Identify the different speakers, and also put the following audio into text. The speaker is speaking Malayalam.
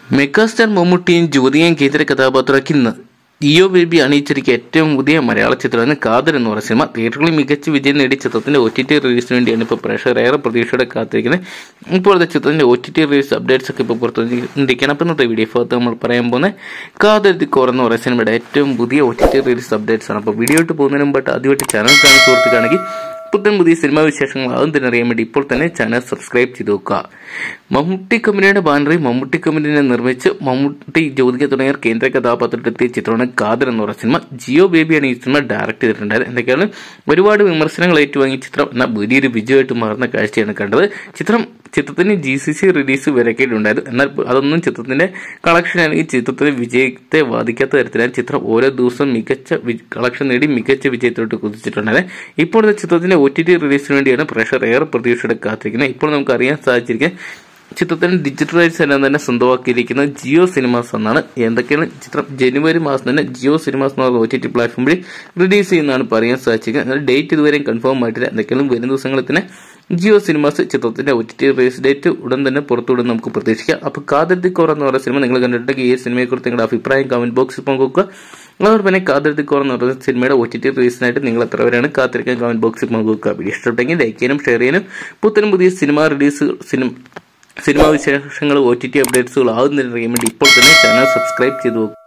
Speaker 1: മെഗാസ്റ്റാർ മമ്മൂട്ടിയും ജ്യോതിയും കേന്ദ്ര കഥാപാത്രമാക്കി ഇന്ന് ഇയോ ബേബി അണിയിച്ചിരിക്കുക ഏറ്റവും പുതിയ മലയാള ചിത്രമാണ് കാതൽ എന്ന് പറയുന്ന സിനിമ തിയേറ്ററിൽ മികച്ച വിജയം നേടിയ ചിത്രത്തിന്റെ ഒ ടി ടി റിലീസിന് വേണ്ടിയാണ് ഇപ്പോൾ പ്രേക്ഷകർ ഏറെ പ്രതീക്ഷയോടെ കാത്തിരിക്കുന്നത് ഇപ്പോഴത്തെ ചിത്രത്തിന്റെ O T T release updates ഒക്കെ ഇപ്പോൾ പുറത്തുവന്നിരിക്കുകയാണ് അപ്പോൾ ഇന്നത്തെ വീഡിയോ ഭാഗത്ത് നമ്മൾ പറയാൻ പോകുന്നത് കാതൽ ദി കോർ എന്ന് പറയുന്ന സിനിമയുടെ ഏറ്റവും പുതിയ O T T release updates ആണ് അപ്പോൾ വീഡിയോ ഇട്ട് പോകുന്നതിന് മുമ്പായിട്ട് ആദ്യമായിട്ട് ചാനൽ കാണുന്ന സുഹൃത്തുക്കാണെങ്കിൽ പുത്തൻ പുതിയ സിനിമാ വിശേഷങ്ങൾ ആദ്യം തന്നെ അറിയാൻ വേണ്ടി ഇപ്പോൾ തന്നെ ചാനൽ സബ്സ്ക്രൈബ് ചെയ്ത് നോക്കുക മമ്മൂട്ടി കമ്പനിയുടെ ബാനറിൽ മമ്മൂട്ടി കമ്പനിനെ നിർമ്മിച്ച് മമ്മൂട്ടി ജ്യോതിക തുടങ്ങിയ കേന്ദ്ര കഥാപാത്രത്തിലെത്തിയ ചിത്രമാണ് കാതൽ എന്ന് പറയുന്ന സിനിമ ജിയോ ബേബിയാണ് ഈ സിനിമ ഡയറക്ട് ചെയ്തിട്ടുണ്ടായത് എന്തൊക്കെയാണ് ഒരുപാട് വിമർശനങ്ങൾ ഏറ്റുവാങ്ങിയ ചിത്രം എന്നാൽ വലിയൊരു വിജയമായിട്ട് മാറുന്ന കാഴ്ചയാണ് കണ്ടത് ചിത്രം ചിത്രത്തിന് ജി സി സി റിലീസ് വിലക്കിയിട്ടുണ്ടായത് എന്നാൽ അതൊന്നും ചിത്രത്തിന്റെ കളക്ഷൻ അല്ലെങ്കിൽ ചിത്രത്തിന്റെ വിജയത്തെ ബാധിക്കാത്ത തരത്തിലാണ് ചിത്രം ഓരോ ദിവസവും മികച്ച കളക്ഷൻ നേടി മികച്ച വിജയത്തിലോട്ട് കുതിച്ചിട്ടുണ്ടായത് ഇപ്പോഴത്തെ ചിത്രത്തിന്റെ ഒ ടി ടി റിലീസിന് വേണ്ടിയാണ് പ്രഷർ ഏറെ പ്രതീക്ഷയോടെ കാത്തിരിക്കുന്നത് ഇപ്പോൾ നമുക്ക് അറിയാൻ സാധിച്ചിരിക്കുന്നത് ചിത്രത്തിന് ഡിജിറ്റൽ റൈറ്റ്സ് എല്ലാം തന്നെ സ്വന്തമാക്കിയിരിക്കുന്നത് ജിയോ സിനിമാസ് എന്നാണ് എന്തൊക്കെയാണ് ചിത്രം ജനുവരി മാസം തന്നെ ജിയോ സിനിമാസ് എന്ന ഒ ടി ടി പ്ലാറ്റ്ഫോമിൽ റിലീസ് ചെയ്യുന്നതാണ് പറയാൻ സാധിച്ചിരിക്കുന്നത് എന്നാൽ ഡേറ്റ് ഇതുവരെയും കൺഫേം ആയിട്ടില്ല എന്തൊക്കെയാണ് വരും ദിവസങ്ങളിൽ തന്നെ ജിയോ സിനിമാസ് ചിത്രത്തിന്റെ O T T release date ഉടൻ തന്നെ പുറത്തുവിടും നമുക്ക് പ്രതീക്ഷിക്കാം അപ്പോൾ കാതിർത്തി കോർ എന്ന് പറയുന്ന സിനിമ നിങ്ങൾ കണ്ടിട്ടുണ്ടെങ്കിൽ ഈ സിനിമയെക്കുറിച്ച് നിങ്ങളുടെ അഭിപ്രായം കമന്റ് ബോക്സിൽ പങ്കുവെക്കുക അതോടൊപ്പം തന്നെ കാതിർത്തി കോർ എന്ന് പറയുന്ന സിനിമയുടെ ഒ ടി ടി റിലീസിനായിട്ട് നിങ്ങൾ എത്ര പേരാണ് കാത്തിരിക്കാൻ കമന്റ് ബോക്സിൽ പങ്കുവെക്കുക വീഡിയോ ഇഷ്ടപ്പെട്ടെങ്കിൽ ലൈക്ക് ചെയ്യാനും ഷെയർ ചെയ്യാനും പുത്തനും പുതിയ സിനിമ റിലീസ് സിനിമ സിനിമാ വിശേഷങ്ങൾ ഒ ടി ടി അപ്ഡേറ്റ്സുകൾ ആകുന്നതിന് അറിയാൻ വേണ്ടി ഇപ്പോൾ തന്നെ ചാനൽ സബ്സ്ക്രൈബ് ചെയ്തു